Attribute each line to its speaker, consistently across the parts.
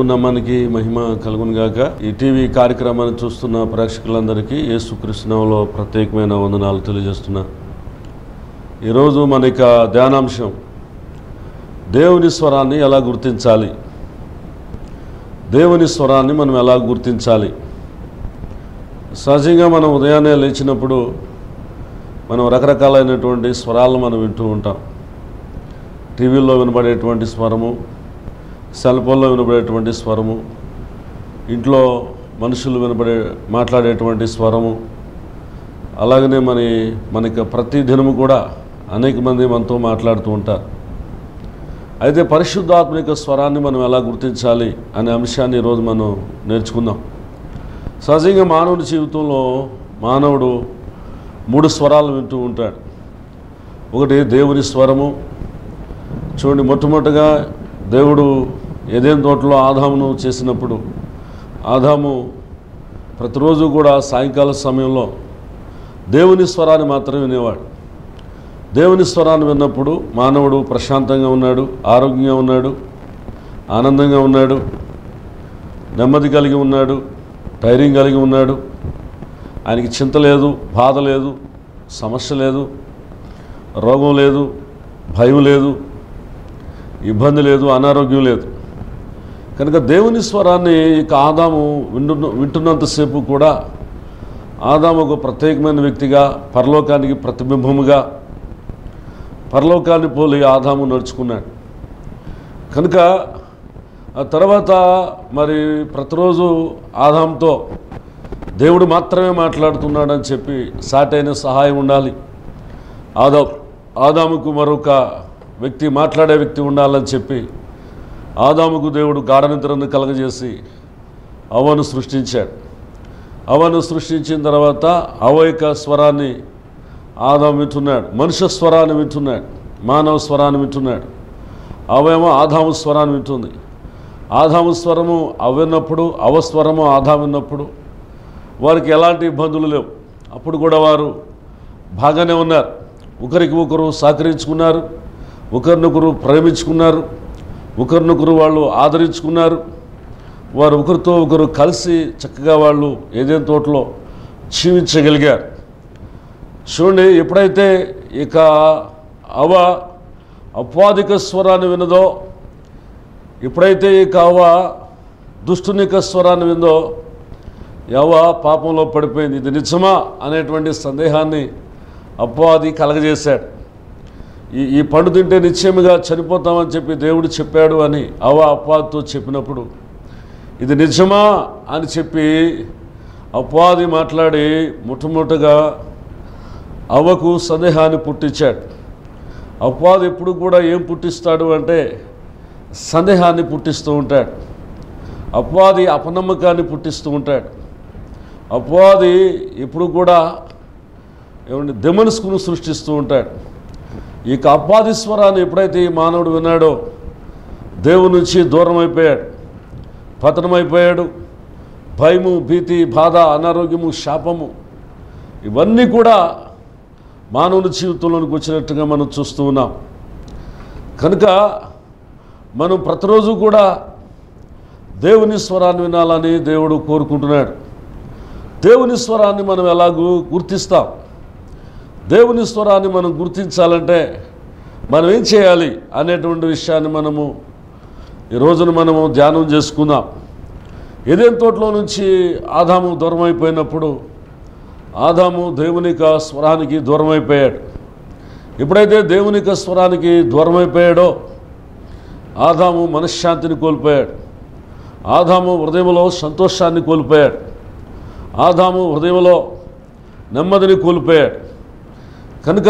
Speaker 1: దేవుని నమ్మానికి మహిమ కలుగును గాక ఈ టీవీ కార్యక్రమాన్ని చూస్తున్న ప్రేక్షకులందరికీ యేసుకృష్ణంలో ప్రత్యేకమైన వందనాలు తెలియజేస్తున్నా ఈరోజు మన యొక్క ధ్యానాంశం దేవుని స్వరాన్ని ఎలా గుర్తించాలి దేవుని స్వరాన్ని మనం ఎలా గుర్తించాలి సహజంగా మనం ఉదయాన్నే లేచినప్పుడు మనం రకరకాలైనటువంటి స్వరాలను మనం వింటూ ఉంటాం టీవీల్లో వినబడేటువంటి స్వరము సెల్ ఫోన్లో వినబడేటువంటి స్వరము ఇంట్లో మనుషులు వినబడే మాట్లాడేటువంటి స్వరము అలాగనే మన మనకి ప్రతి దినము కూడా అనేక మంది మనతో మాట్లాడుతూ ఉంటారు అయితే పరిశుద్ధాత్మిక స్వరాన్ని మనం ఎలా గుర్తించాలి అనే అంశాన్ని ఈరోజు మనం నేర్చుకుందాం సహజంగా మానవుడి జీవితంలో మానవుడు మూడు స్వరాలు వింటూ ఉంటాడు ఒకటి దేవుని స్వరము చూడండి మొట్టమొదటిగా దేవుడు ఏదేం తోటలో ఆదామును చేసినప్పుడు ఆదాము ప్రతిరోజు కూడా సాయంకాల సమయంలో దేవుని స్వరాన్ని మాత్రం వినేవాడు దేవుని స్వరాన్ని విన్నప్పుడు మానవుడు ప్రశాంతంగా ఉన్నాడు ఆరోగ్యంగా ఉన్నాడు ఆనందంగా ఉన్నాడు నెమ్మది కలిగి ఉన్నాడు ధైర్యం కలిగి ఉన్నాడు ఆయనకి చింత లేదు బాధ లేదు సమస్య లేదు రోగం లేదు భయం లేదు ఇబ్బంది లేదు అనారోగ్యం లేదు కనుక దేవుని స్వరాన్ని ఇక ఆదాము వింటున్న వింటున్నంతసేపు కూడా ఆదాము ఒక ప్రత్యేకమైన వ్యక్తిగా పరలోకానికి ప్రతిబింబముగా పరలోకాన్ని పోలి ఆదాము నడుచుకున్నాడు కనుక ఆ తర్వాత మరి ప్రతిరోజు ఆదాంతో దేవుడు మాత్రమే మాట్లాడుతున్నాడని చెప్పి సాటైన సహాయం ఉండాలి ఆదా ఆదాముకు మరొక వ్యక్తి మాట్లాడే వ్యక్తి ఉండాలని చెప్పి ఆదాముకు దేవుడు గాఢనిద్రను కలగజేసి అవను సృష్టించాడు అవను సృష్టించిన తర్వాత అవ యొక్క స్వరాన్ని ఆదాం వింటున్నాడు మనుష్య స్వరాన్ని వింటున్నాడు మానవ స్వరాన్ని వింటున్నాడు అవేమో ఆదాము స్వరాన్ని వింటుంది ఆదాము స్వరము అవిన్నప్పుడు అవస్వరము ఆదాం విన్నప్పుడు వారికి ఎలాంటి ఇబ్బందులు లేవు అప్పుడు కూడా వారు బాగానే ఉన్నారు ఒకరికి ఒకరు సహకరించుకున్నారు ఒకరినొకరు ప్రేమించుకున్నారు ఒకరినొకరు వాళ్ళు ఆదరించుకున్నారు వారు ఒకరితో ఒకరు కలిసి చక్కగా వాళ్ళు ఏదైనా తోటలో జీవించగలిగారు చూడండి ఎప్పుడైతే ఇక అవ అపాధిక స్వరాన్ని వినదో ఎప్పుడైతే ఇక అవ దుష్టునిక స్వరాన్ని విందో యవ పాపంలో పడిపోయింది ఇది నిజమా అనేటువంటి సందేహాన్ని అపవాది కలగజేశాడు ఈ ఈ పండు తింటే నిశ్చయముగా చనిపోతామని చెప్పి దేవుడు చెప్పాడు అని అవ అపవాదితో చెప్పినప్పుడు ఇది నిజమా అని చెప్పి అపవాది మాట్లాడి ముట్టముట్టగా అవ్వకు సందేహాన్ని పుట్టించాడు అపవాది ఎప్పుడు కూడా ఏం పుట్టిస్తాడు అంటే సందేహాన్ని పుట్టిస్తూ ఉంటాడు అపవాది అపనమ్మకాన్ని పుట్టిస్తూ ఉంటాడు అపవాది ఎప్పుడు కూడా ఏమంటే దెమనస్కును సృష్టిస్తూ ఉంటాడు ఈ అపాది స్వరాన్ని ఎప్పుడైతే ఈ మానవుడు విన్నాడో దేవుని నుంచి దూరం అయిపోయాడు పతనమైపోయాడు భయము భీతి బాధ అనారోగ్యము శాపము ఇవన్నీ కూడా మానవుని జీవితంలోనికి వచ్చినట్టుగా మనం చూస్తూ ఉన్నాం కనుక మనం ప్రతిరోజు కూడా దేవుని స్వరాన్ని వినాలని దేవుడు కోరుకుంటున్నాడు దేవుని స్వరాన్ని మనం ఎలాగూ గుర్తిస్తాం దేవుని స్వరాన్ని మనం గుర్తించాలంటే మనం ఏం చేయాలి అనేటువంటి విషయాన్ని మనము ఈ రోజున మనము ధ్యానం చేసుకుందాం ఏదేం తోటలో నుంచి ఆదాము దూరం అయిపోయినప్పుడు ఆదాము దేవునిక స్వరానికి దూరం అయిపోయాడు ఎప్పుడైతే దేవునిక స్వరానికి దూరం అయిపోయాడో ఆదాము మనశ్శాంతిని కోల్పోయాడు ఆదాము హృదయంలో సంతోషాన్ని కోల్పోయాడు ఆదాము హృదయంలో నెమ్మదిని కోల్పోయాడు కనుక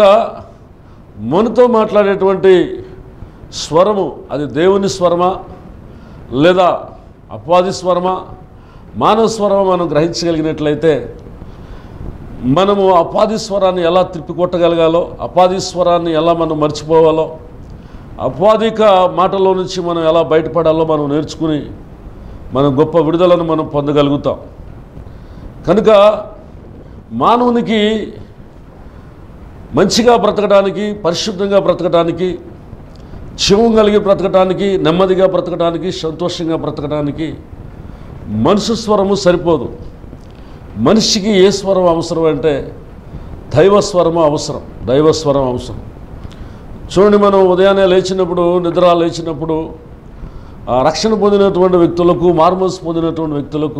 Speaker 1: మనతో మాట్లాడేటువంటి స్వరము అది దేవుని స్వరమా లేదా అపవాది స్వరమా మానవ స్వరమా మనం గ్రహించగలిగినట్లయితే మనము అపాది స్వరాన్ని ఎలా తిప్పికొట్టగలగాలో అపాది స్వరాన్ని ఎలా మనం మర్చిపోవాలో అపాధిక మాటలో నుంచి మనం ఎలా బయటపడాలో మనం నేర్చుకుని మన గొప్ప విడుదలను మనం పొందగలుగుతాం కనుక మానవునికి మంచిగా బ్రతకడానికి పరిశుద్ధంగా బ్రతకడానికి జీవం కలిగి బ్రతకడానికి నెమ్మదిగా బ్రతకడానికి సంతోషంగా బ్రతకడానికి మనుషు స్వరము సరిపోదు మనిషికి ఏ స్వరం అవసరం అంటే దైవ స్వరము అవసరం దైవ స్వరం అవసరం చూడండి మనం ఉదయాన్నే లేచినప్పుడు నిద్ర లేచినప్పుడు ఆ రక్షణ పొందినటువంటి వ్యక్తులకు మార్మోస్ పొందినటువంటి వ్యక్తులకు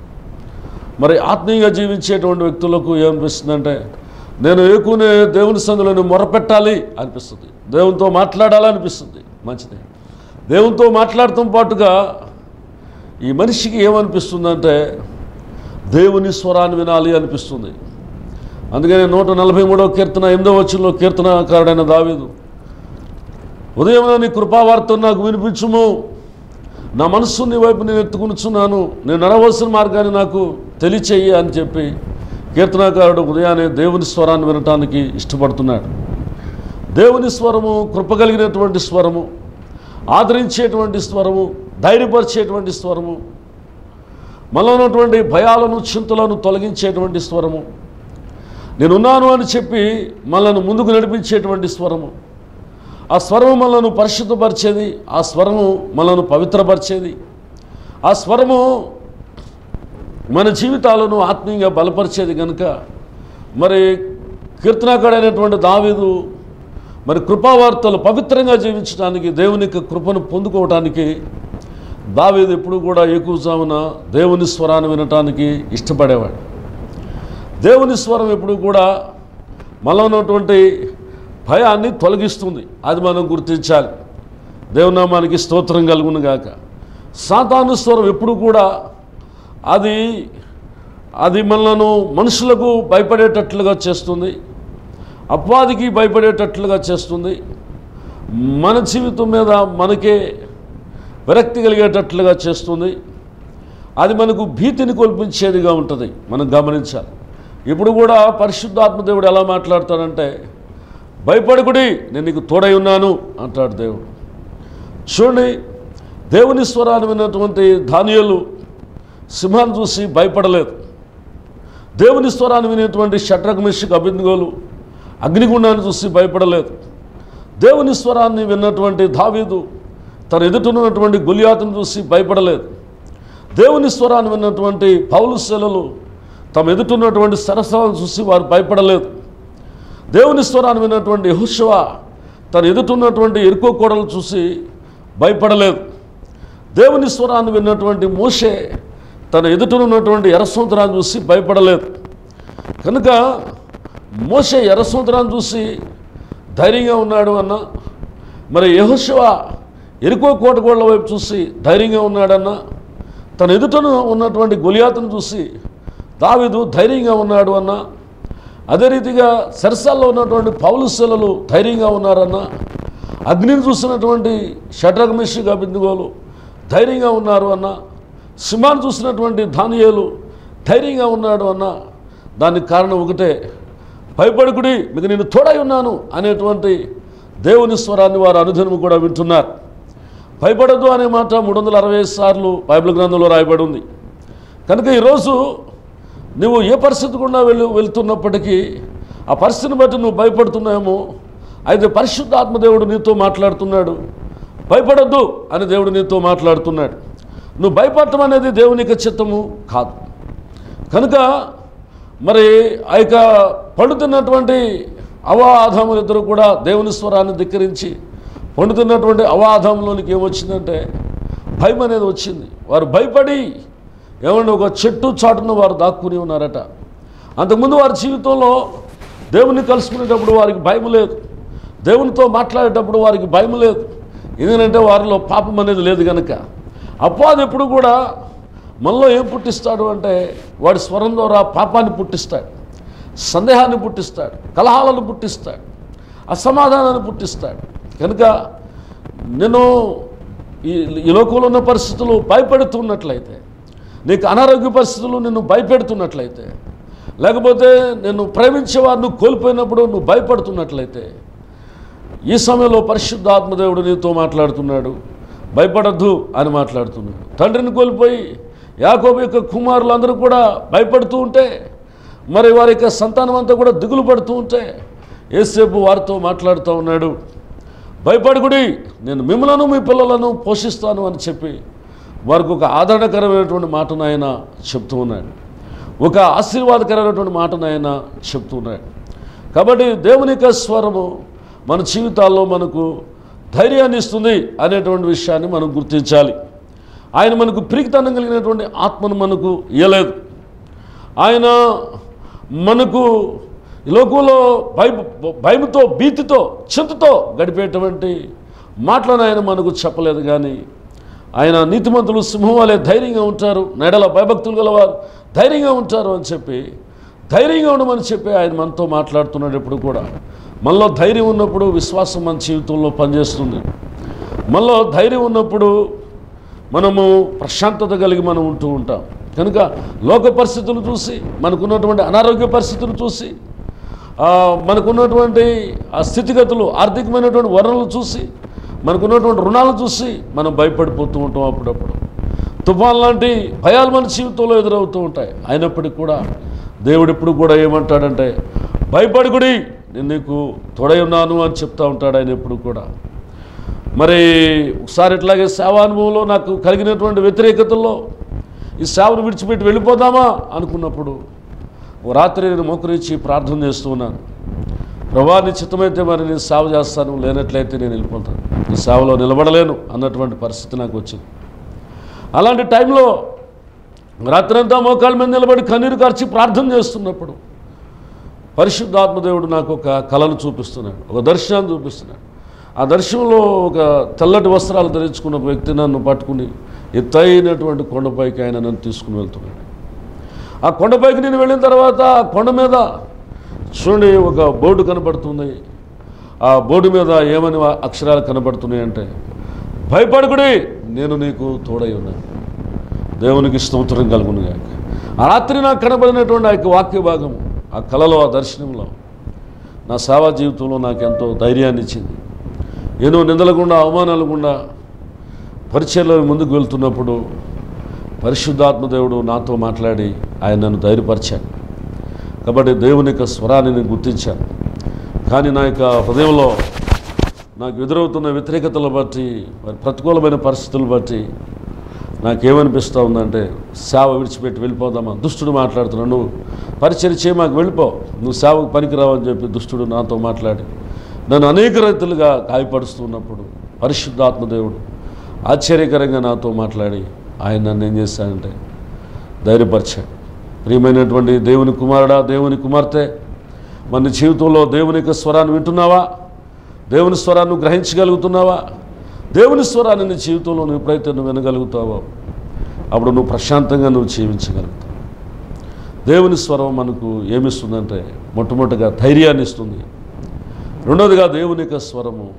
Speaker 1: మరి ఆత్మీయంగా జీవించేటువంటి వ్యక్తులకు ఏమనిపిస్తుందంటే నేను ఏకునే దేవుని సందులను మొరపెట్టాలి అనిపిస్తుంది దేవునితో మాట్లాడాలనిపిస్తుంది మంచిది దేవునితో మాట్లాడటం పాటుగా ఈ మనిషికి ఏమనిపిస్తుందంటే దేవుని స్వరాన్ని వినాలి అనిపిస్తుంది అందుకని నూట నలభై మూడవ కీర్తన ఎనిమిదవ వచ్చంలో కీర్తనకారుడైన దావీదు ఉదయం నీ కృపావార్త నాకు వినిపించుము నా మనస్సు నీ వైపు నేను ఎత్తుకునిచున్నాను నేను నడవలసిన మార్గాన్ని నాకు తెలియచేయి అని చెప్పి కీర్తనాకారుడు ఉదయాన్నే దేవుని స్వరాన్ని వినటానికి ఇష్టపడుతున్నాడు దేవుని స్వరము కృప కలిగినటువంటి స్వరము ఆదరించేటువంటి స్వరము ధైర్యపరిచేటువంటి స్వరము మనలో ఉన్నటువంటి భయాలను చింతలను తొలగించేటువంటి స్వరము నేనున్నాను అని చెప్పి మనల్ని ముందుకు నడిపించేటువంటి స్వరము ఆ స్వరము మనలను పరిశుద్ధపరిచేది ఆ స్వరము మనలను పవిత్రపరిచేది ఆ స్వరము మన జీవితాలను ఆత్మీయంగా బలపరిచేది కనుక మరి కీర్తనాకాడైనటువంటి దావీదు మరి కృపావార్తలు పవిత్రంగా జీవించడానికి దేవుని యొక్క కృపను పొందుకోవటానికి దావీదు ఎప్పుడు కూడా ఎక్కువజామున దేవుని స్వరాన్ని వినటానికి ఇష్టపడేవాడు దేవుని స్వరం ఎప్పుడు కూడా మనలో ఉన్నటువంటి భయాన్ని తొలగిస్తుంది అది మనం గుర్తించాలి దేవునామానికి స్తోత్రం కలుగును గాక సాతాను స్వరం ఎప్పుడు కూడా అది అది మనలను మనుషులకు భయపడేటట్లుగా చేస్తుంది అపవాదికి భయపడేటట్లుగా చేస్తుంది మన జీవితం మీద మనకే విరక్తి కలిగేటట్లుగా చేస్తుంది అది మనకు భీతిని కొల్పించేదిగా ఉంటుంది మనం గమనించాలి ఇప్పుడు కూడా పరిశుద్ధాత్మదేవుడు ఎలా మాట్లాడతాడంటే భయపడకుడి నేను నీకు తోడై ఉన్నాను అంటాడు దేవుడు చూడండి దేవుని స్వరాన్ని విన్నటువంటి ధాన్యాలు సింహాన్ని చూసి భయపడలేదు దేవుని స్వరాన్ని వినేటువంటి షట్రక్ మిషక్ అభిందుగోలు అగ్నిగుండాన్ని చూసి భయపడలేదు దేవుని స్వరాన్ని విన్నటువంటి దావీదు తన ఎదుటనున్నటువంటి గులియాతును చూసి భయపడలేదు దేవుని స్వరాన్ని విన్నటువంటి పౌలు శిలలు తమ ఎదుటున్నటువంటి సరస్రాలను చూసి వారు భయపడలేదు దేవుని స్వరాన్ని విన్నటువంటి యెహోషువ తన ఎదుటున్నటువంటి ఎరుకో కోడలు చూసి భయపడలేదు దేవుని స్వరాన్ని విన్నటువంటి మోషే తన ఎదుటనున్నటువంటి ఎర్రసముద్రాన్ని చూసి భయపడలేదు కనుక మోషే ఎర్రసముద్రాన్ని చూసి ధైర్యంగా ఉన్నాడు అన్న మరి యెహోషువ ఎరుకో కోటగోళ్ల వైపు చూసి ధైర్యంగా ఉన్నాడన్న తన ఎదుటను ఉన్నటువంటి గొలియాతును చూసి దావీదు ధైర్యంగా ఉన్నాడు అన్న అదే రీతిగా సరసాల్లో ఉన్నటువంటి పౌలుశలలు ధైర్యంగా ఉన్నారన్న అగ్నిని చూసినటువంటి షడ్రగ్ మిషిక్ అబిందుగోలు ధైర్యంగా ఉన్నారు అన్న సింహాన్ని చూసినటువంటి ధాన్యాలు ధైర్యంగా ఉన్నాడు అన్న దానికి కారణం ఒకటే భయపడుకుడి మీకు నేను తోడై ఉన్నాను అనేటువంటి దేవుని స్వరాన్ని వారు అనుదినము కూడా వింటున్నారు భయపడద్దు అనే మాట మూడు వందల అరవై సార్లు బైబిల్ గ్రంథంలో రాయబడి ఉంది కనుక ఈరోజు నువ్వు ఏ పరిస్థితి గుండా వెళ్ళి వెళ్తున్నప్పటికీ ఆ పరిస్థితిని బట్టి నువ్వు భయపడుతున్నావేమో అయితే పరిశుద్ధాత్మదేవుడు నీతో మాట్లాడుతున్నాడు భయపడొద్దు అని దేవుడు నీతో మాట్లాడుతున్నాడు నువ్వు భయపడటం అనేది దేవుని యొక్క చిత్తము కాదు కనుక మరి ఆ యొక్క పండుతున్నటువంటి అవాధములు ఇద్దరు కూడా దేవుని స్వరాన్ని ధిక్కరించి పండుతున్నటువంటి అవాధంలోనికి ఏమొచ్చిందంటే భయం అనేది వచ్చింది వారు భయపడి ఏమన్నా ఒక చెట్టు చాటున వారు దాక్కుని ఉన్నారట అంతకుముందు వారి జీవితంలో దేవుని కలుసుకునేటప్పుడు వారికి భయం లేదు దేవునితో మాట్లాడేటప్పుడు వారికి భయం లేదు ఎందుకంటే వారిలో పాపం అనేది లేదు కనుక అపవాది ఎప్పుడు కూడా మనలో ఏం పుట్టిస్తాడు అంటే వాడి స్వరం ద్వారా పాపాన్ని పుట్టిస్తాడు సందేహాన్ని పుట్టిస్తాడు కలహాలను పుట్టిస్తాడు అసమాధానాన్ని పుట్టిస్తాడు కనుక నేను ఈ ఈ లోకంలో ఉన్న పరిస్థితులు భయపెడుతున్నట్లయితే నీకు అనారోగ్య పరిస్థితులు నిన్ను భయపెడుతున్నట్లయితే లేకపోతే నేను ప్రేమించే వారిని కోల్పోయినప్పుడు నువ్వు భయపడుతున్నట్లయితే ఈ సమయంలో పరిశుద్ధాత్మదేవుడు నీతో మాట్లాడుతున్నాడు భయపడద్దు అని మాట్లాడుతున్నాడు తండ్రిని కోల్పోయి యాకోబు యొక్క కుమారులు అందరూ కూడా భయపడుతూ ఉంటే మరి వారి యొక్క సంతానం అంతా కూడా దిగులు పడుతూ ఉంటే ఏసేపు వారితో మాట్లాడుతూ ఉన్నాడు భయపడుకుడి నేను మిమ్మలను మీ పిల్లలను పోషిస్తాను అని చెప్పి వారికి ఒక ఆదరణకరమైనటువంటి మాటను ఆయన చెప్తూ ఉన్నాడు ఒక ఆశీర్వాదకరమైనటువంటి మాటను ఆయన చెప్తూ ఉన్నాడు కాబట్టి దేవుని యొక్క స్వరము మన జీవితాల్లో మనకు ధైర్యాన్ని ఇస్తుంది అనేటువంటి విషయాన్ని మనం గుర్తించాలి ఆయన మనకు ప్రీతితనం కలిగినటువంటి ఆత్మను మనకు ఇయ్యలేదు ఆయన మనకు ఈ లోకంలో భయ భయముతో భీతితో చింతతో గడిపేటువంటి మాటలను ఆయన మనకు చెప్పలేదు కానీ ఆయన నీతిమంతులు సింహం వలె ధైర్యంగా ఉంటారు నెడల భయభక్తులు గలవారు ధైర్యంగా ఉంటారు అని చెప్పి ధైర్యంగా ఉండమని చెప్పి ఆయన మనతో మాట్లాడుతున్నాడు ఎప్పుడు కూడా మనలో ధైర్యం ఉన్నప్పుడు విశ్వాసం మన జీవితంలో పనిచేస్తుంది మనలో ధైర్యం ఉన్నప్పుడు మనము ప్రశాంతత కలిగి మనం ఉంటూ ఉంటాం కనుక లోక పరిస్థితులు చూసి మనకున్నటువంటి అనారోగ్య పరిస్థితులు చూసి ఆ, మనకున్నటువంటి ఆ స్థితిగతులు ఆర్థికమైనటువంటి వనరులు చూసి మనకున్నటువంటి రుణాలు చూసి మనం భయపడిపోతూ ఉంటాం అప్పుడప్పుడు తుఫాన్ లాంటి భయాలు మన జీవితంలో ఎదురవుతూ ఉంటాయి అయినప్పటికీ కూడా దేవుడు ఎప్పుడు కూడా ఏమంటాడంటే భయపడుకుడి నేను నీకు తోడై ఉన్నాను అని చెప్తా ఉంటాడు ఆయన ఎప్పుడు కూడా మరి ఒకసారి ఇట్లాగే సేవానుభవంలో నాకు కలిగినటువంటి వ్యతిరేకతల్లో ఈ సేవను విడిచిపెట్టి వెళ్ళిపోదామా అనుకున్నప్పుడు ఓ రాత్రి నేను మోకరించి ప్రార్థన చేస్తూ ఉన్నాను ప్రభా నీ చిత్తమైతే మరి నేను సేవ చేస్తాను లేనట్లయితే నేను వెళ్ళిపోతాను ఈ సేవలో నిలబడలేను అన్నటువంటి పరిస్థితి నాకు వచ్చింది అలాంటి టైంలో రాత్రంతా మోకాళ్ళ మీద నిలబడి కన్నీరు కార్చి ప్రార్థన చేస్తున్నప్పుడు పరిశుద్ధాత్మదేవుడు నాకు ఒక కళను చూపిస్తున్నాడు ఒక దర్శనాన్ని చూపిస్తున్నాడు ఆ దర్శనంలో ఒక తెల్లటి వస్త్రాలు ధరించుకున్న ఒక వ్యక్తి నన్ను పట్టుకుని ఎత్తైనటువంటి కొండపైకి ఆయన నన్ను తీసుకుని వెళ్తున్నాడు ఆ కొండపైకి నేను వెళ్ళిన తర్వాత ఆ కొండ మీద చూడండి ఒక బోర్డు కనబడుతుంది ఆ బోర్డు మీద ఏమని వా- అక్షరాలు కనబడుతున్నాయి అంటే భయపడకుడి నేను నీకు తోడై ఉన్నాను దేవునికి స్తోత్రం కలుగును గాక ఆ రాత్రి నాకు కనబడినటువంటి ఆ యొక్క వాక్య భాగం ఆ కళలో ఆ దర్శనంలో నా సేవా జీవితంలో నాకు ఎంతో ధైర్యాన్ని ఇచ్చింది ఎన్నో నిందల గుండా అవమానాల గుండా పరిచయంలో ముందుకు వెళ్తున్నప్పుడు పరిశుద్ధాత్మ దేవుడు నాతో మాట్లాడి ఆయన నన్ను ధైర్యపరిచాడు కాబట్టి దేవుని యొక్క స్వరాన్ని నేను గుర్తించాను కానీ నా యొక్క హృదయంలో నాకు ఎదురవుతున్న వ్యతిరేకతలు బట్టి మరి ప్రతికూలమైన పరిస్థితులు బట్టి నాకేమనిపిస్తూ ఉందంటే సేవ విడిచిపెట్టి వెళ్ళిపోదామా దుష్టుడు మాట్లాడుతున్నాడు నువ్వు పరిచయం చేయి మాకు వెళ్ళిపో నువ్వు సేవకు పనికిరావని చెప్పి దుష్టుడు నాతో మాట్లాడి నన్ను అనేక రీతులుగా గాయపరుస్తున్నప్పుడు పరిశుద్ధాత్మ దేవుడు ఆశ్చర్యకరంగా నాతో మాట్లాడి ఆయన నన్ను ఏం చేశాడంటే ధైర్యపరిచాడు ప్రియమైనటువంటి దేవుని కుమారుడా దేవుని కుమార్తె మన జీవితంలో దేవుని యొక్క స్వరాన్ని వింటున్నావా దేవుని స్వరాన్ని నువ్వు గ్రహించగలుగుతున్నావా దేవుని స్వరాన్ని నీ జీవితంలో నువ్వు ఎప్పుడైతే నువ్వు వినగలుగుతావో అప్పుడు నువ్వు ప్రశాంతంగా నువ్వు జీవించగలుగుతావు దేవుని స్వరం మనకు ఏమిస్తుందంటే మొట్టమొదటిగా ధైర్యాన్ని ఇస్తుంది రెండవదిగా దేవుని యొక్క స్వరము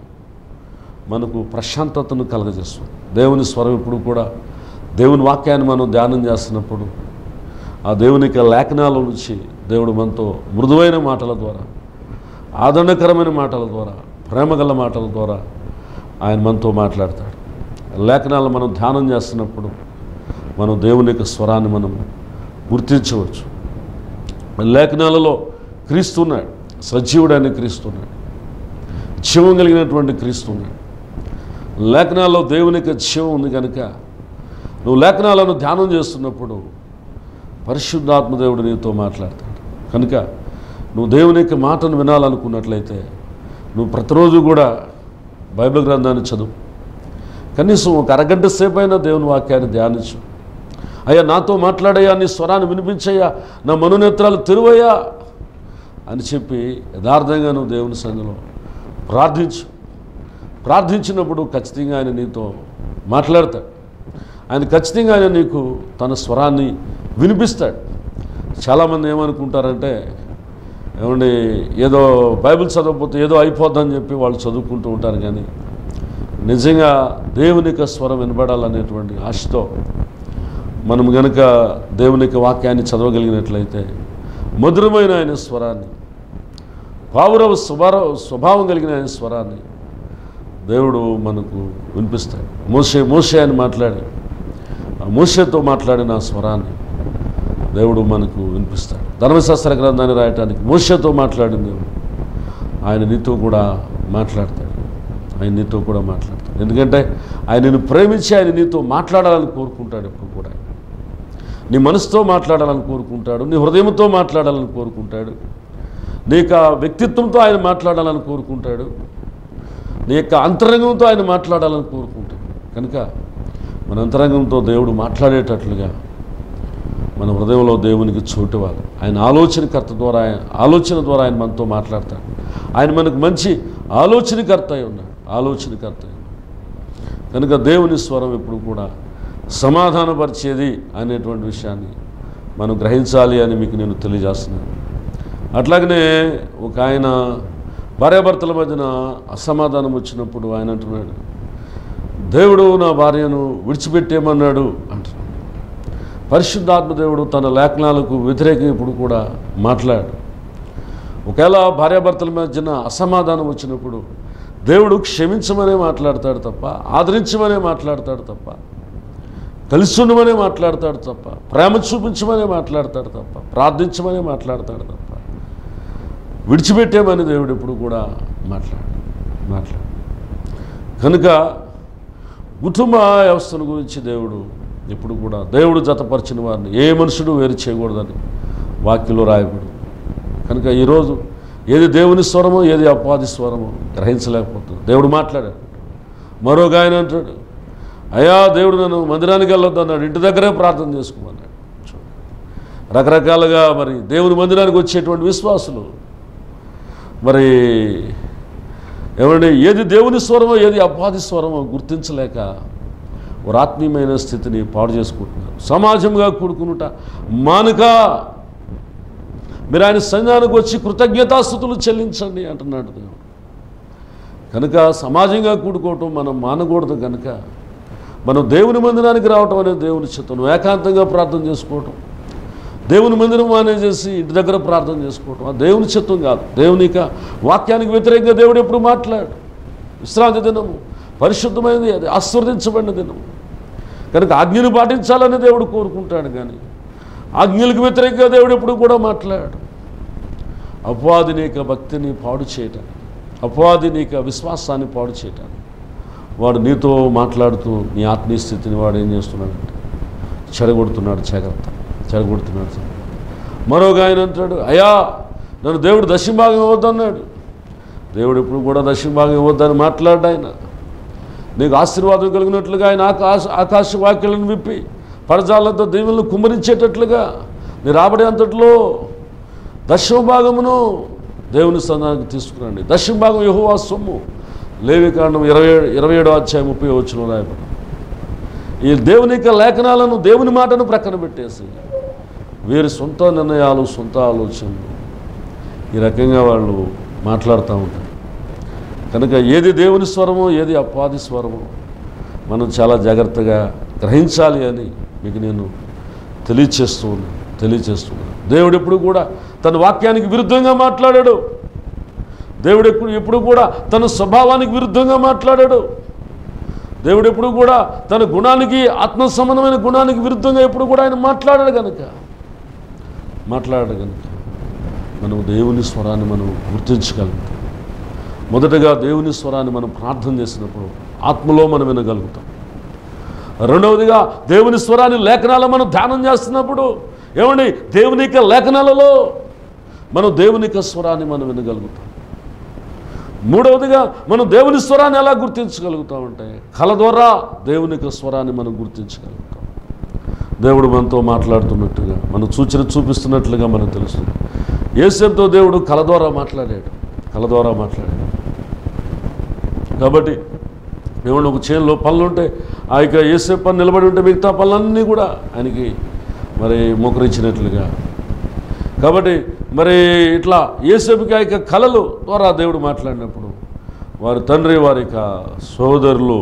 Speaker 1: మనకు ప్రశాంతతను కలగజేస్తుంది దేవుని స్వరం ఇప్పుడు కూడా దేవుని వాక్యాన్ని మనం ధ్యానం చేస్తున్నప్పుడు ఆ దేవుని యొక్క లేఖనాల నుంచి దేవుడు మనతో మృదువైన మాటల ద్వారా ఆదరణకరమైన మాటల ద్వారా ప్రేమగల మాటల ద్వారా ఆయన మనతో మాట్లాడతాడు లేఖనాలు మనం ధ్యానం చేస్తున్నప్పుడు మనం దేవుని యొక్క స్వరాన్ని మనం గుర్తించవచ్చు లేఖనాలలో క్రీస్తున్నాడు సజీవుడైన క్రీస్తున్నాడు జీవం కలిగినటువంటి క్రీస్తున్నాడు లేఖనాల్లో దేవుని యొక్క జీవం ఉంది కనుక నువ్వు లేఖనాలను ధ్యానం చేస్తున్నప్పుడు పరిశుద్ధాత్మ దేవుడు నీతో మాట్లాడతాడు కనుక నువ్వు దేవుని యొక్క మాటను వినాలనుకున్నట్లయితే నువ్వు ప్రతిరోజు కూడా బైబిల్ గ్రంథాన్ని చదువు కనీసం ఒక అరగంట సేపు అయినా దేవుని వాక్యాన్ని ధ్యానించు అయ్యా నాతో మాట్లాడయ్యా నీ స్వరాన్ని వినిపించయ్యా నా మనోనేత్రాలు తెరువయ్యా అని చెప్పి యథార్థంగా నువ్వు దేవుని సన్నిధిలో ప్రార్థించు ప్రార్థించినప్పుడు ఖచ్చితంగా ఆయన నీతో మాట్లాడతాడు ఆయన ఖచ్చితంగా ఆయన నీకు తన స్వరాన్ని వినిపిస్తాడు చాలామంది ఏమనుకుంటారంటే ఏమండి ఏదో బైబిల్ చదవకపోతే ఏదో అయిపోద్దని చెప్పి వాళ్ళు చదువుకుంటూ ఉంటారు కానీ నిజంగా దేవుని యొక్క స్వరం వినబడాలనేటువంటి ఆశతో మనం గనుక దేవుని యొక్క వాక్యాన్ని చదవగలిగినట్లయితే మధురమైన ఆయన స్వరాన్ని పావురవ స్వభావ స్వభావం కలిగిన ఆయన స్వరాన్ని దేవుడు మనకు వినిపిస్తాడు మోసే మోసే అని మాట్లాడి ఆ మోసేతో మాట్లాడిన ఆ స్వరాన్ని దేవుడు మనకు వినిపిస్తాడు ధర్మశాస్త్ర గ్రంథాన్ని రాయటానికి మోసతో మాట్లాడిన దేవుడు ఆయన నీతో కూడా మాట్లాడతాడు ఆయన నీతో కూడా మాట్లాడతాడు ఎందుకంటే ఆయన నిన్ను ప్రేమించి ఆయన నీతో మాట్లాడాలని కోరుకుంటాడు ఎప్పుడు కూడా నీ మనసుతో మాట్లాడాలని కోరుకుంటాడు నీ హృదయంతో మాట్లాడాలని కోరుకుంటాడు నీ యొక్క వ్యక్తిత్వంతో ఆయన మాట్లాడాలని కోరుకుంటాడు నీ యొక్క అంతరంగంతో ఆయన మాట్లాడాలని కోరుకుంటాడు కనుక మన అంతరంగంతో దేవుడు మాట్లాడేటట్లుగా మన హృదయంలో దేవునికి చోటు ఇవ్వాలి ఆయన ఆలోచనకర్త ద్వారా ఆయన ఆలోచన ద్వారా ఆయన మనతో మాట్లాడతాడు ఆయన మనకు మంచి ఆలోచనకర్త అయి ఉన్నాడు ఆలోచనకర్త అయి ఉన్నాడు కనుక దేవుని స్వరం ఎప్పుడు కూడా సమాధానపరిచేది అనేటువంటి విషయాన్ని మనం గ్రహించాలి అని మీకు నేను తెలియజేస్తున్నాను అట్లాగనే ఒక ఆయన భార్యాభర్తల మధ్యన అసమాధానం వచ్చినప్పుడు ఆయన అంటున్నాడు దేవుడు నా భార్యను విడిచిపెట్టేమన్నాడు అంటున్నాడు పరిశుద్ధాత్మ దేవుడు తన లేఖనాలకు వ్యతిరేకంగా ఇప్పుడు కూడా మాట్లాడు ఒకవేళ భార్యాభర్తల మధ్యన అసమాధానం వచ్చినప్పుడు దేవుడు క్షమించమనే మాట్లాడతాడు తప్ప ఆదరించమనే మాట్లాడతాడు తప్ప కలిసి ఉండమనే మాట్లాడతాడు తప్ప ప్రేమ చూపించమనే మాట్లాడతాడు తప్ప ప్రార్థించమనే మాట్లాడతాడు తప్ప విడిచిపెట్టేమని దేవుడు ఎప్పుడు కూడా మాట్లాడు మాట్లాడు కనుక కుటుంబ వ్యవస్థను గురించి దేవుడు ఎప్పుడు కూడా దేవుడు జతపరిచిన వారిని ఏ మనుషుడు వేరు చేయకూడదని వాక్యంలో రాయబడు కనుక ఈరోజు ఏది దేవుని స్వరమో ఏది అపాది స్వరమో గ్రహించలేకపోతుంది దేవుడు మాట్లాడాడు మరొక ఆయన అంటాడు అయ్యా దేవుడు నన్ను మందిరానికి వెళ్ళొద్దు అన్నాడు ఇంటి దగ్గరే ప్రార్థన చేసుకోమన్నాడు చూడు. రకరకాలుగా మరి దేవుని మందిరానికి వచ్చేటువంటి విశ్వాసులు మరి ఏమండి ఏది దేవుని స్వరమో ఏది అపాది స్వరమో గుర్తించలేక ఒక ఆత్మీయమైన స్థితిని పాడు చేసుకుంటున్నారు సమాజంగా కూడుకునుట మానుక మీరు ఆయన సంఘానికి వచ్చి కృతజ్ఞతాస్థుతులు చెల్లించండి అంటున్నాడు దేవుడు కనుక సమాజంగా కూడుకోవటం మనం మానకూడదు కనుక మనం దేవుని మందిరానికి రావటం అనేది దేవుని చిత్తం ఏకాంతంగా ప్రార్థన చేసుకోవటం దేవుని మందిరం మానేసేసి ఇంటి దగ్గర ప్రార్థన చేసుకోవటం ఆ దేవుని చిత్తం కాదు దేవుని యొక్క వాక్యానికి వ్యతిరేకంగా దేవుడు ఎప్పుడు మాట్లాడు విశ్రాంతి దినము పరిశుద్ధమైనది అది ఆస్వర్దించబడిన దినం కనుక ఆజ్ఞను పాటించాలని దేవుడు కోరుకుంటాడు కానీ ఆజ్ఞలకు వ్యతిరేకంగా దేవుడు ఎప్పుడు కూడా మాట్లాడు అపవాది నీక భక్తిని పాడు చేయటానికి అపవాది నీక విశ్వాసాన్ని పాడు చేయటానికి వాడు నీతో మాట్లాడుతూ నీ ఆత్మీయ స్థితిని వాడు ఏం చేస్తున్నాడంటే చెడగొడుతున్నాడు జాగ్రత్త చెడగొడుతున్నాడు జాగ్రత్త. మరొక ఆయన అంటాడు అయ్యా నన్ను దేవుడు దశింభాగం ఇవ్వద్దన్నాడు దేవుడు ఎప్పుడు కూడా దశింభాగం ఇవ్వద్దని మాట్లాడు ఆయన నీకు ఆశీర్వాదం కలిగినట్లుగా ఆయన ఆకాశ ఆకాశ వాక్యాలను విప్పి పరజాలతో దీవులను కుమ్మరించేటట్లుగా నీ రాబడే అంతట్లో దశమ భాగమును దేవుని స్థానానికి తీసుకురండి దశమ భాగం యహోవా సొమ్ము లేవి కాండం ఇరవై ఇరవై ఏడో అధ్యాయం ముప్పై వచ్చిన రాయబడి ఈ దేవుని యొక్క లేఖనాలను దేవుని మాటను ప్రక్కన పెట్టేసి వీరి సొంత నిర్ణయాలు సొంత ఆలోచనలు ఈ రకంగా వాళ్ళు మాట్లాడుతూ ఉంటారు కనుక ఏది దేవుని స్వరమో ఏది అపాది స్వరమో మనం చాలా జాగ్రత్తగా గ్రహించాలి అని మీకు నేను తెలియచేస్తూ ఉన్నాను తెలియచేస్తున్నాను దేవుడు ఎప్పుడు కూడా తన వాక్యానికి విరుద్ధంగా మాట్లాడాడు దేవుడు ఎప్పుడు ఎప్పుడు కూడా తన స్వభావానికి విరుద్ధంగా మాట్లాడాడు దేవుడు ఎప్పుడు కూడా తన గుణానికి ఆత్మ సంబంధమైన గుణానికి విరుద్ధంగా ఎప్పుడు కూడా ఆయన మాట్లాడాడు కనుక మాట్లాడాడు కనుక మనం దేవుని స్వరాన్ని మనం గుర్తించగలుగుతాం మొదటగా దేవుని స్వరాన్ని మనం ప్రార్థన చేసినప్పుడు ఆత్మలో మనం వినగలుగుతాం రెండవదిగా దేవుని స్వరాన్ని లేఖనాలు మనం ధ్యానం చేస్తున్నప్పుడు ఏమండి దేవుని యొక్క లేఖనాలలో మనం దేవుని యొక్క స్వరాన్ని మనం వినగలుగుతాం మూడవదిగా మనం దేవుని స్వరాన్ని ఎలా గుర్తించగలుగుతామంటే కళ ద్వారా దేవుని యొక్క స్వరాన్ని మనం గుర్తించగలుగుతాం దేవుడు మనతో మాట్లాడుతున్నట్టుగా మనం సూచన చూపిస్తున్నట్లుగా మనకు తెలుస్తుంది ఏసేపుతో దేవుడు కళ ద్వారా మాట్లాడాడు కళ ద్వారా మాట్లాడాడు కాబట్టి ఏమన్నా ఒక చేనులో పనులు ఉంటే ఆ యొక్క ఏసేపు పని నిలబడి ఉంటే మిగతా పనులన్నీ కూడా ఆయనకి మరి మోకరించినట్లుగా కాబట్టి మరి ఇట్లా ఏసేపుకి ఆ యొక్క కళలు ద్వారా దేవుడు మాట్లాడినప్పుడు వారి తండ్రి వారి యొక్క సోదరులు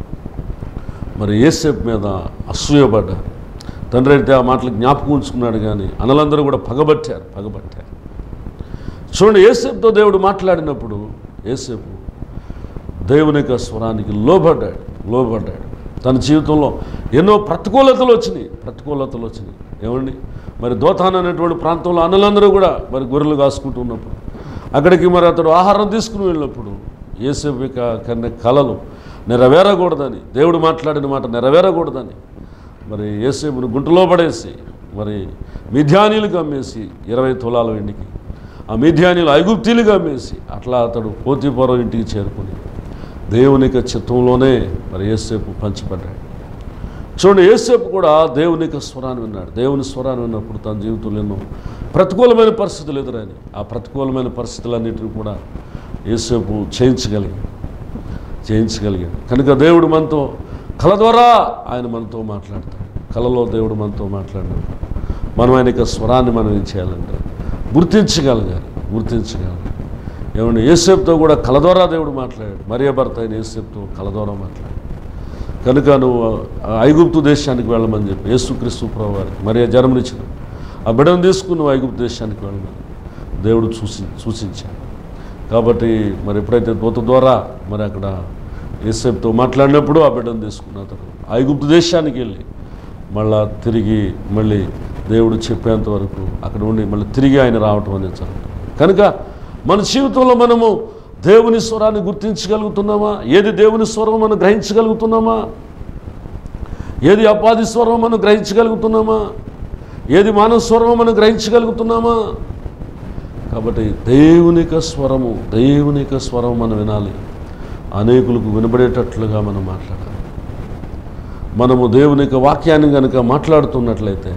Speaker 1: మరి ఏసేపు మీద అసూయపడ్డారు తండ్రి అయితే ఆ మాటలు జ్ఞాపకం ఉంచుకున్నాడు కానీ అనలందరూ కూడా పగబట్టారు పగబట్టారు చూడండి ఏసేపుతో దేవుడు మాట్లాడినప్పుడు ఏసేపు దేవుని యొక్క స్వరానికి లోబడ్డాడు లోబడ్డాడు తన జీవితంలో ఎన్నో ప్రతికూలతలు వచ్చినాయి ప్రతికూలతలు వచ్చినాయి ఏమండి మరి దోతాన్ అనేటువంటి ప్రాంతంలో అన్నలందరూ కూడా మరి గొర్రెలు కాసుకుంటూ ఉన్నప్పుడు అక్కడికి మరి అతడు ఆహారం తీసుకుని వెళ్ళినప్పుడు ఏసేపు యొక్క కన్న కళలు నెరవేరకూడదని దేవుడు మాట్లాడిన మాట నెరవేరకూడదని మరి ఏసేపును గుంటలో పడేసి మరి మిథ్యానీలకు అమ్మేసి ఇరవై తులాల వెండికి ఆ మిథ్యానీలు ఐగుప్తీలుగా అమ్మేసి అట్లా అతడు పోతీపురం ఇంటికి చేరుకుని దేవుని యొక్క చిత్తంలోనే మరి ఏసేపు పంచిపడ్డాడు చూడండి ఏసేపు కూడా దేవుని యొక్క స్వరాన్ని విన్నాడు దేవుని స్వరాన్ని విన్నప్పుడు తన జీవితంలో ఎన్నో ప్రతికూలమైన పరిస్థితులు ఎదురని ఆ ప్రతికూలమైన పరిస్థితులన్నింటినీ కూడా ఏసేపు చేయించగలిగాడు చేయించగలిగాడు కనుక దేవుడు మనతో కళ ద్వారా ఆయన మనతో మాట్లాడతాడు కళలో దేవుడు మనతో మాట్లాడినప్పుడు మనం ఆయన యొక్క స్వరాన్ని మనం ఏం చేయాలంటే గుర్తించగలగాలి గుర్తించగలగాలి ఏమండి ఏసేపుతో కూడా కళ ద్వారా దేవుడు మాట్లాడాడు మరియ భర్త అయిన ఏసేపుతో కళ ద్వారా మాట్లాడాడు కనుక నువ్వు ఆ ఐగుప్తు దేశానికి వెళ్ళమని చెప్పి యేసుక్రీస్తు ప్రభు వారికి మరియ జన్మనిచ్చిన ఆ బిడ్డను తీసుకుని నువ్వు ఐగుప్తు దేశానికి వెళ్ళమని దేవుడు చూసి సూచించాడు కాబట్టి మరి ఎప్పుడైతే దూత ద్వారా మరి అక్కడ ఏసేపుతో మాట్లాడినప్పుడు ఆ బిడ్డను తీసుకున్న అతడు ఐగుప్తు దేశానికి వెళ్ళి మళ్ళా తిరిగి మళ్ళీ దేవుడు చెప్పేంత వరకు అక్కడ ఉండి మళ్ళీ తిరిగి ఆయన రావటం అనేది జరుగుతుంది కనుక మన జీవితంలో మనము దేవుని స్వరాన్ని గుర్తించగలుగుతున్నామా ఏది దేవుని స్వరం మనం గ్రహించగలుగుతున్నామా ఏది అపాది స్వరం మనం గ్రహించగలుగుతున్నామా ఏది మానవ స్వరం మనం గ్రహించగలుగుతున్నామా కాబట్టి దేవునిక స్వరము దేవునిక స్వరం మనం వినాలి అనేకులకు వినబడేటట్లుగా మనం మాట్లాడాలి మనము దేవునిక వాక్యాన్ని కనుక మాట్లాడుతున్నట్లయితే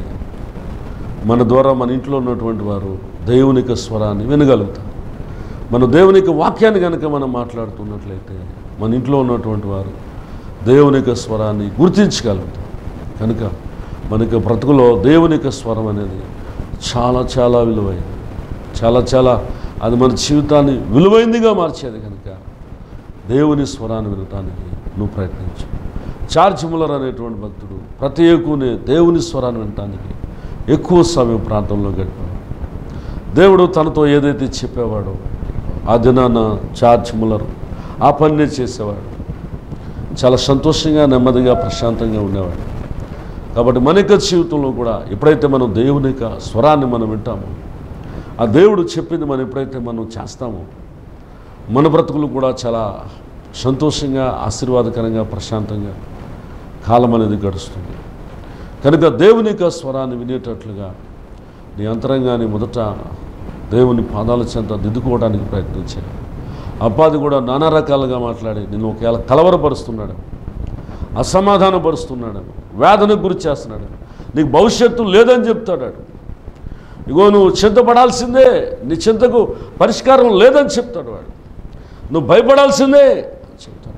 Speaker 1: మన ద్వారా మన ఇంట్లో ఉన్నటువంటి వారు దేవునిక స్వరాన్ని వినగలుగుతారు మన దేవునిక వాక్యాన్ని కనుక మనం మాట్లాడుతున్నట్లయితే మన ఇంట్లో ఉన్నటువంటి వారు దేవునిక స్వరాన్ని గుర్తించగలుగుతారు కనుక మనకి బ్రతుకులో దేవునిక స్వరం అనేది చాలా చాలా విలువైనది చాలా చాలా అది మన జీవితాన్ని విలువైందిగా మార్చేది కనుక దేవుని స్వరాన్ని వినటానికి నువ్వు ప్రయత్నించు చార్జ్ ముల్లర్ అనేటువంటి భక్తుడు ప్రతి ఎక్కువనే దేవుని స్వరాన్ని వినటానికి ఎక్కువ సమయం ప్రాంతంలో గడిపాడు దేవుడు తనతో ఏదైతే చెప్పేవాడో ఆ దినాన చార్జ్ ముల్లర్ ఆ పనినే చేసేవాడు చాలా సంతోషంగా నెమ్మదిగా ప్రశాంతంగా ఉండేవాడు కాబట్టి మన యొక్క జీవితంలో కూడా ఎప్పుడైతే మనం దేవుని యొక్క స్వరాన్ని మనం వింటామో ఆ దేవుడు చెప్పింది మనం ఎప్పుడైతే మనం చేస్తామో మన బ్రతుకులు కూడా చాలా సంతోషంగా ఆశీర్వాదకరంగా ప్రశాంతంగా కాలం అనేది గడుస్తుంది కనుక దేవుని యొక్క స్వరాన్ని వినేటట్లుగా నీ అంతరంగాన్ని మొదట దేవుని పాదాల చెంత దిద్దుకోవడానికి ప్రయత్నించాను అబ్బాది కూడా నానా రకాలుగా మాట్లాడి నిన్ను ఒకవేళ కలవరపరుస్తున్నాడు అసమాధానపరుస్తున్నాడు వేదనకు గురి చేస్తున్నాడు నీకు భవిష్యత్తు లేదని చెప్తాడు ఇగో నువ్వు చింతపడాల్సిందే నీ చింతకు పరిష్కారం లేదని చెప్తాడు వాడు నువ్వు భయపడాల్సిందే అని చెప్తాడు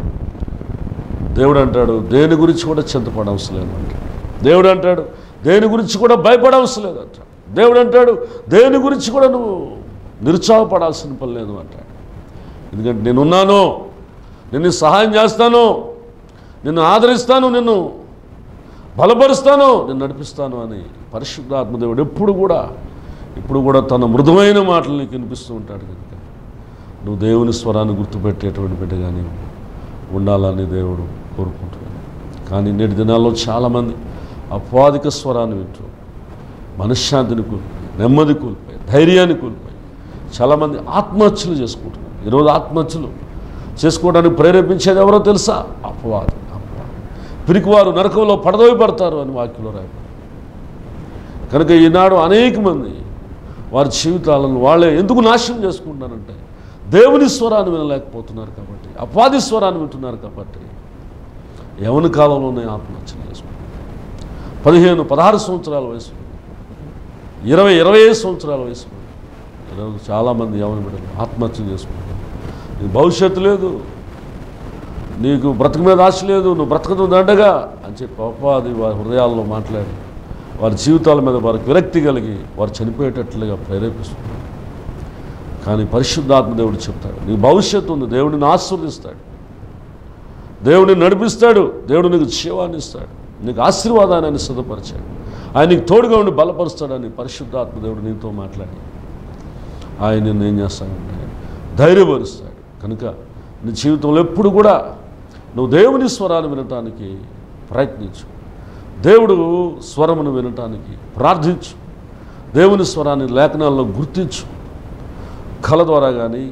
Speaker 1: దేవుడు అంటాడు దేని గురించి కూడా చింతపడవలసిన లేదు అంటాడు దేవుడు అంటాడు దేని గురించి కూడా భయపడవలసిన లేదు అంటాడు దేవుడు అంటాడు దేని గురించి కూడా నువ్వు నిరుత్సాహపడాల్సిన పని లేదు అంటాడు ఎందుకంటే నేనున్నాను నిన్ను సహాయం చేస్తాను నిన్ను ఆదరిస్తాను నిన్ను బలపరుస్తాను నేను నడిపిస్తాను అని పరిశుద్ధాత్మదేవుడు ఎప్పుడు కూడా ఇప్పుడు కూడా తన మృదువైన మాటలు నీకు వినిపిస్తూ ఉంటాడు కనుక నువ్వు దేవుని స్వరాన్ని గుర్తుపెట్టేటువంటి బిడ్డగానే ఉండాలని దేవుడు కోరుకుంటున్నాడు కానీ నేటి దినాల్లో చాలామంది అపాధిక స్వరాన్ని వింటూ మనశ్శాంతిని కోల్పోయి నెమ్మది కోల్పోయి ధైర్యాన్ని కోల్పోయి చాలామంది ఆత్మహత్యలు చేసుకుంటున్నారు ఈరోజు ఆత్మహత్యలు చేసుకోవడానికి ప్రేరేపించేది ఎవరో తెలుసా అపవాది అపవాది పిరికివారు నరకంలో పడదోవి పడతారు అని వాక్యంలో రాయబడి కనుక ఈనాడు అనేక మంది వారి జీవితాలను వాళ్ళే ఎందుకు నాశనం చేసుకుంటున్నారంటే దేవుని స్వరాన్ని వినలేకపోతున్నారు కాబట్టి అపాది స్వరాన్ని వింటున్నారు కాబట్టి యవన కాలంలోనే ఆత్మహత్యలు చేసుకుంటారు పదిహేను పదహారు సంవత్సరాల వయసు ఇరవై ఇరవై ఐదు సంవత్సరాల వయసు ఈరోజు చాలామంది యవన బిడ్డలు ఆత్మహత్య చేసుకుంటారు నీకు భవిష్యత్తు లేదు నీకు బ్రతుకు మీద ఆశ లేదు నువ్వు బ్రతకదు దండగా అని చెప్పి అపవాది వారి హృదయాల్లో మాట్లాడి వారి జీవితాల మీద వారికి విరక్తి కలిగి వారు చనిపోయేటట్లుగా ప్రేరేపిస్తుంది కానీ పరిశుద్ధాత్మ దేవుడు చెప్తాడు నీ భవిష్యత్తు ఉంది దేవుడిని ఆశీర్వదిస్తాడు దేవుడిని నడిపిస్తాడు దేవుడు నీకు జీవాన్ని ఇస్తాడు నీకు ఆశీర్వాదాన్ని సిద్ధపరిచాడు ఆయన నీకు తోడుగా ఉండి బలపరుస్తాడని పరిశుద్ధాత్మ దేవుడు నీతో మాట్లాడి ఆయన నిన్ను ఏం చేస్తాడంటే ధైర్యపరుస్తాడు కనుక నీ జీవితంలో ఎప్పుడు కూడా నువ్వు దేవుని స్వరాన్ని వినటానికి ప్రయత్నించు దేవుడు స్వరమును వినటానికి ప్రార్థించు దేవుని స్వరాన్ని లేఖనాల్లో గుర్తించు కళ ద్వారా కానీ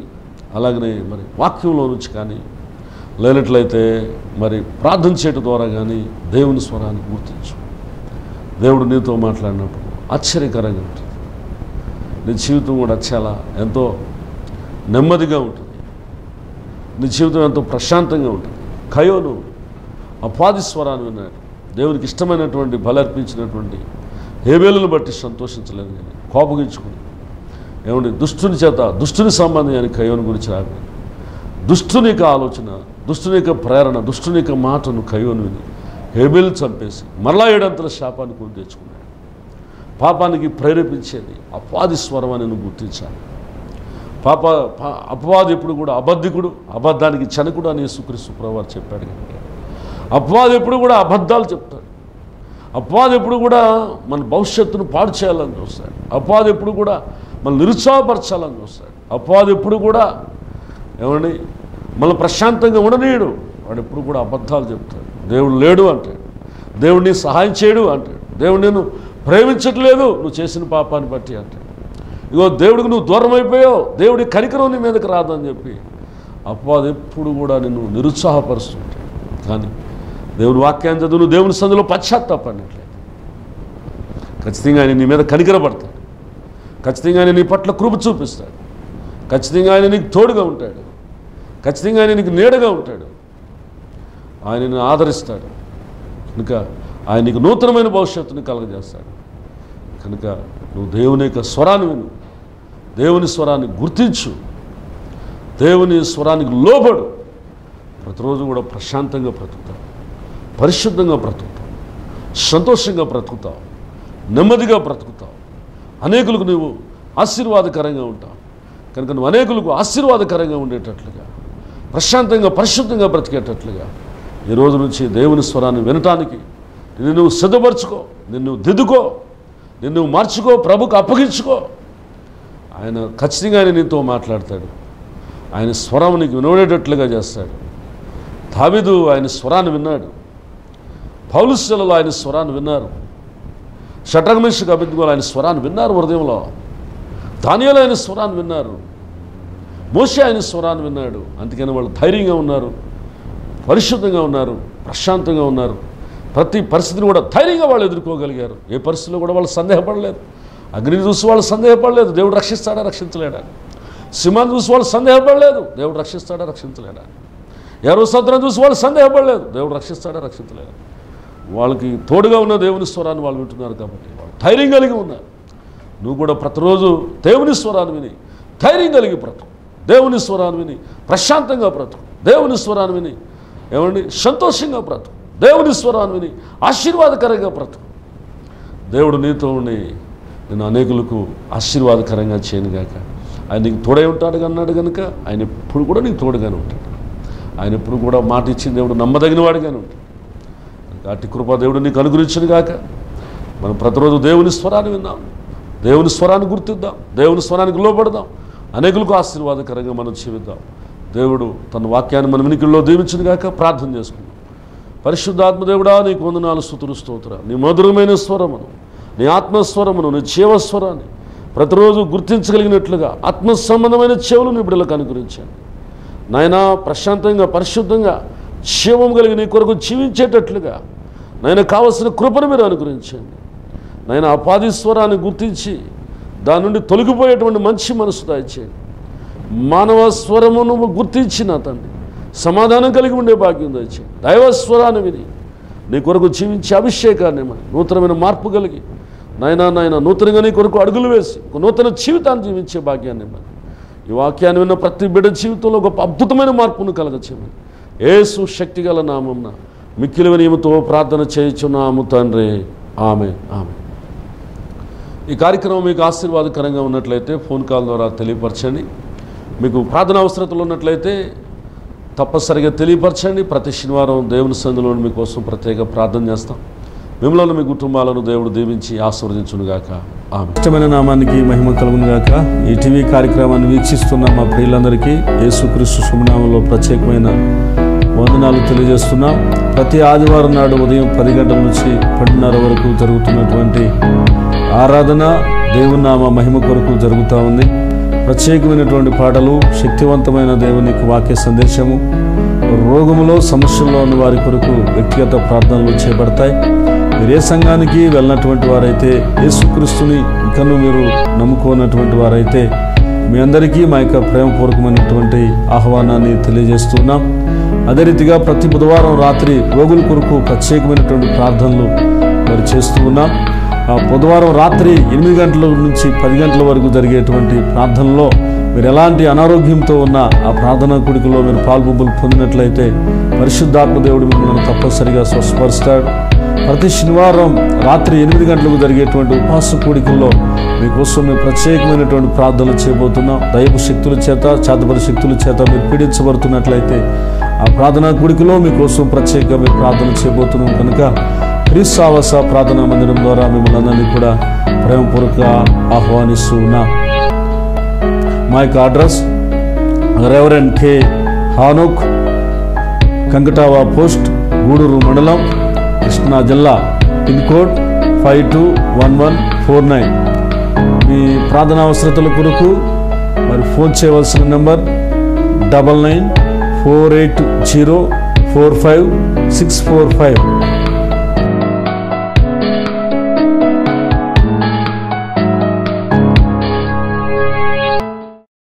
Speaker 1: అలాగనే మరి వాక్యంలో నుంచి కానీ లేనట్లయితే మరి ప్రార్థన చేయటం ద్వారా కానీ దేవుని స్వరాన్ని గుర్తించు దేవుడు నీతో మాట్లాడినప్పుడు ఆశ్చర్యకరంగా ఉంటుంది నీ జీవితం కూడా చాలా ఎంతో నెమ్మదిగా ఉంటుంది నీ జీవితం ఎంతో ప్రశాంతంగా ఉంటుంది కయోను అపాది స్వరాన్ని విన్నాడు దేవునికి ఇష్టమైనటువంటి బలర్పించినటువంటి హేబేలును బట్టి సంతోషించలేదు కానీ కోపగించుకుని ఏమండి దుష్టుని చేత దుష్టుని సంబంధం అని కయోను గురించి రాబోయింది దుష్టుని యొక్క ఆలోచన దుష్టుని యొక్క ప్రేరణ దుష్టుని యొక్క మాటను కయోను విని హేబేలు చంపేసి మరలా ఏడంతల శాపాన్ని కొని తెచ్చుకున్నాడు పాపానికి ప్రేరేపించేది అపాది స్వరం అని నువ్వు గుర్తించాలి పాప పా- అపవాది ఎప్పుడు కూడా అబద్ధికుడు అబద్ధానికి చనకుడు అని యేసుక్రీస్తు ప్రభువారు చెప్పాడు కనుక అపవాది ఎప్పుడు కూడా అబద్ధాలు చెప్తాడు అపవాది ఎప్పుడు కూడా మన భవిష్యత్తును పాడు చేయాలని చూస్తాడు అపవాది ఎప్పుడు కూడా మన నిరుత్సాహపరచాలని చూస్తాడు అపవాది ఎప్పుడు కూడా ఏమండి మన ప్రశాంతంగా ఉండనీయడు వాడు ఎప్పుడు కూడా అబద్ధాలు చెప్తాడు దేవుడు లేడు అంటాడు దేవుడిని సహాయం చేయడు అంటాడు దేవుడు నేను ప్రేమించట్లేదు నువ్వు చేసిన పాపాన్ని బట్టి అంటాడు ఇగో దేవుడికి నువ్వు దూరం అయిపోయావు దేవుడి కనికరం నీ మీదకి రాదని చెప్పి అపవాది ఎప్పుడు కూడా నిన్ను నిరుత్సాహపరుస్తుంటాడు కానీ దేవుని వాక్యాన్ని చదువు నువ్వు దేవుని సందులో పశ్చాత్తాపడినట్లయితే ఖచ్చితంగా ఆయన నీ మీద కనికరపడతాడు ఖచ్చితంగా ఆయన నీ పట్ల కృప చూపిస్తాడు ఖచ్చితంగా ఆయన నీకు తోడుగా ఉంటాడు ఖచ్చితంగా ఆయన నీకు నీడగా ఉంటాడు ఆయన నిన్ను ఆదరిస్తాడు కనుక ఆయన నీకు నూతనమైన భవిష్యత్తుని కలగజేస్తాడు కనుక నువ్వు దేవుని యొక్క స్వరాన్ని విను దేవుని స్వరాన్ని గుర్తించు దేవుని స్వరానికి లోబడు ప్రతిరోజు కూడా ప్రశాంతంగా బ్రతుకుతావు పరిశుద్ధంగా బ్రతుకుతావు సంతోషంగా బ్రతుకుతావు నెమ్మదిగా బ్రతుకుతావు అనేకులకు నువ్వు ఆశీర్వాదకరంగా ఉంటావు కనుక నువ్వు అనేకులకు ఆశీర్వాదకరంగా ఉండేటట్లుగా ప్రశాంతంగా పరిశుద్ధంగా బ్రతికేటట్లుగా ఈ రోజు నుంచి దేవుని స్వరాన్ని వినటానికి నిన్ను నువ్వు సిద్ధపరచుకో నిన్ను దిద్దుకో నిన్ను నువ్వు మార్చుకో ప్రభుకు అప్పగించుకో ఆయన ఖచ్చితంగా ఆయన నీతో మాట్లాడతాడు ఆయన స్వరం నీకు వినబడేటట్లుగా చేస్తాడు దావీదు ఆయన స్వరాన్ని విన్నాడు పౌలుశలలో ఆయన స్వరాన్ని విన్నారు షటగమిషకు అభిజ్ఞలు ఆయన స్వరాన్ని విన్నారు హృదయంలో దానియాలు ఆయన స్వరాన్ని విన్నారు మోషే ఆయన స్వరాన్ని విన్నాడు అందుకని వాళ్ళు ధైర్యంగా ఉన్నారు పరిశుద్ధంగా ఉన్నారు ప్రశాంతంగా ఉన్నారు ప్రతి పరిస్థితిని కూడా ధైర్యంగా వాళ్ళు ఎదుర్కోగలిగారు ఏ పరిస్థితిలో కూడా వాళ్ళు సందేహపడలేదు అగ్నిని చూసి వాళ్ళు సందేహపడలేదు దేవుడు రక్షిస్తాడా రక్షించలేడా సింహాన్ని చూసి వాళ్ళు సందేహపడలేదు దేవుడు రక్షిస్తాడా రక్షించలేడా ఎవరో సత్రం చూసి వాళ్ళు సందేహపడలేదు దేవుడు రక్షిస్తాడా రక్షించలేడా వాళ్ళకి తోడుగా ఉన్న దేవుని స్వరాన్ని వాళ్ళు వింటున్నారు కాబట్టి వాళ్ళు ధైర్యం కలిగి ఉన్నారు నువ్వు కూడా ప్రతిరోజు దేవుని స్వరాన్ని విని ధైర్యం కలిగి బ్రతుకు దేవుని స్వరాన్ని విని ప్రశాంతంగా బ్రతుకు దేవుని స్వరాన్ని విని ఏమండి సంతోషంగా బ్రతుకు దేవుని స్వరాన్ని విని ఆశీర్వాదకరంగా బ్రతుకు దేవుడు నీతో ఉండి నేను అనేకులకు ఆశీర్వాదకరంగా చేయను గాక ఆయన నీకు తోడై ఉంటాడు అన్నాడు కనుక ఆయన ఎప్పుడు కూడా నీకు తోడుగానే ఉంటాడు ఆయన ఎప్పుడు కూడా మాట ఇచ్చిన దేవుడు నమ్మదగిన వాడిగానే ఉంటాడు అట్టి కృప దేవుడు నీకు అనుగ్రహించను గాక మనం ప్రతిరోజు దేవుని స్వరాన్ని విందాం దేవుని స్వరాన్ని గుర్తిద్దాం దేవుని స్వరానికి లోపడదాం అనేకులకు ఆశీర్వాదకరంగా మనం జీవిద్దాం దేవుడు తన వాక్యాన్ని మన వినికిల్లో దీవించును గాక ప్రార్థన చేసుకుందాం పరిశుద్ధాత్మ దేవుడా నీకు వందనాలు స్తుతులు స్తోత్ర నీ మధురమైన స్వరమును నీ ఆత్మస్వరమును నీ జీవస్వరాన్ని ప్రతిరోజు గుర్తించగలిగినట్లుగా ఆత్మ సంబంధమైన చెవులు నీ బిడ్డలకు అనుగ్రహించండి నాయనా ప్రశాంతంగా పరిశుద్ధంగా జీవం కలిగి నీ కొరకు జీవించేటట్లుగా నాయన కావలసిన కృపను మీరు అనుగ్రహించండి నాయన అపాదిస్వరాన్ని గుర్తించి దాని నుండి తొలగిపోయేటువంటి మంచి మనసు దయచేయండి మానవ స్వరమును గుర్తించిన తండ్రి సమాధానం కలిగి ఉండే భాగ్యం దయచేయండి దైవస్వరాన్ని విని నీ కొరకు జీవించే అభిషేకాన్ని ఇమ్మని నూతనమైన మార్పు కలిగి నాయనా నాయన నూతనంగా నీ కొరకు అడుగులు వేసి ఒక నూతన జీవితాన్ని జీవించే భాగ్యాన్ని ఇమ్మని ఈ వాక్యాన్ని విన్న ప్రతి బిడ్డ జీవితంలో గొప్ప అద్భుతమైన మార్పును కలగచేయమని ఏసు శక్తిగల నామంన మిక్కిలి వినయముతో ప్రార్థన చేయుచున్నాము తండ్రి ఆమె ఆమె ఈ కార్యక్రమం మీకు ఆశీర్వాదకరంగా ఉన్నట్లయితే ఫోన్ కాల్ ద్వారా తెలియపరచండి మీకు ప్రార్థన అవసరతలు ఉన్నట్లయితే తప్పనిసరిగా తెలియపరచండి ప్రతి శనివారం దేవుని సందులో మీకోసం ప్రత్యేక ప్రార్థన చేస్తాం మిమ్మల్ని మీ కుటుంబాలను దేవుడు దీవించి ఆశీర్వదించునుగాక ఆమె ఇష్టమైన నామానికి మహిమ కలుగును గాక ఈ టీవీ కార్యక్రమాన్ని వీక్షిస్తున్న మా ప్రియులందరికీ యేసుక్రీస్తు శుభనామంలో ప్రత్యేకమైన వందనాలు తెలియజేస్తున్నాం ప్రతి ఆదివారం నాడు ఉదయం పది గంటల నుంచి పన్నెండున్నర వరకు జరుగుతున్నటువంటి ఆరాధన దేవుని నామ మహిమ కొరకు జరుగుతూ ఉంది ప్రత్యేకమైనటువంటి పాటలు శక్తివంతమైన దేవునికి వాక్య సందేశము రోగములో సమస్యల్లో ఉన్న వారి కొరకు వ్యక్తిగత ప్రార్థనలు చేపడతాయి మీరు ఏ సంఘానికి వెళ్ళినటువంటి వారైతే యేసుక్రీస్తుని ఇంకను మీరు నమ్ముకోనటువంటి వారైతే మీ అందరికీ మా యొక్క ప్రేమపూర్వకమైనటువంటి ఆహ్వానాన్ని తెలియజేస్తున్నాం అదే రీతిగా ప్రతి బుధవారం రాత్రి రోగుల కొరకు ప్రత్యేకమైనటువంటి ప్రార్థనలు మరి చేస్తూ ఉన్నాం ఆ బుధవారం రాత్రి ఎనిమిది గంటల నుంచి పది గంటల వరకు జరిగేటువంటి ప్రార్థనలో మీరు ఎలాంటి అనారోగ్యంతో ఉన్న ఆ ప్రార్థనా కుడికలో మీరు పాల్పొంపులు పొందినట్లయితే పరిశుద్ధాత్మ దేవుడు మిమ్మల్ని తప్పనిసరిగా స్వస్థపరుస్తాడు ప్రతి శనివారం రాత్రి ఎనిమిది గంటలకు జరిగేటువంటి ఉపవాస కూడికల్లో మీకోసం మేము ప్రత్యేకమైనటువంటి ప్రార్థనలు చేయబోతున్నాం దైవ శక్తుల చేత చేతబడి శక్తుల చేత మీరు పీడించబడుతున్నట్లయితే ఆ ప్రార్థనా కూడికలో మీకోసం ప్రత్యేకంగా మేము ప్రార్థన చేయబోతున్నాం కనుక క్రీస్తావాస ప్రార్థనా మందిరం ద్వారా మిమ్మల్ని అందరినీ కూడా ప్రేమపూర్వక ఆహ్వానిస్తూ ఉన్నాం మా యొక్క address reverend K Hanok Kankatava post Gudur మండలం కృష్ణా జిల్లా pin code five two one one four nine మీ ప్రార్థనా అవసరతల కొరకు మరి ఫోన్ చేయవలసిన number double nine four eight zero four five six four five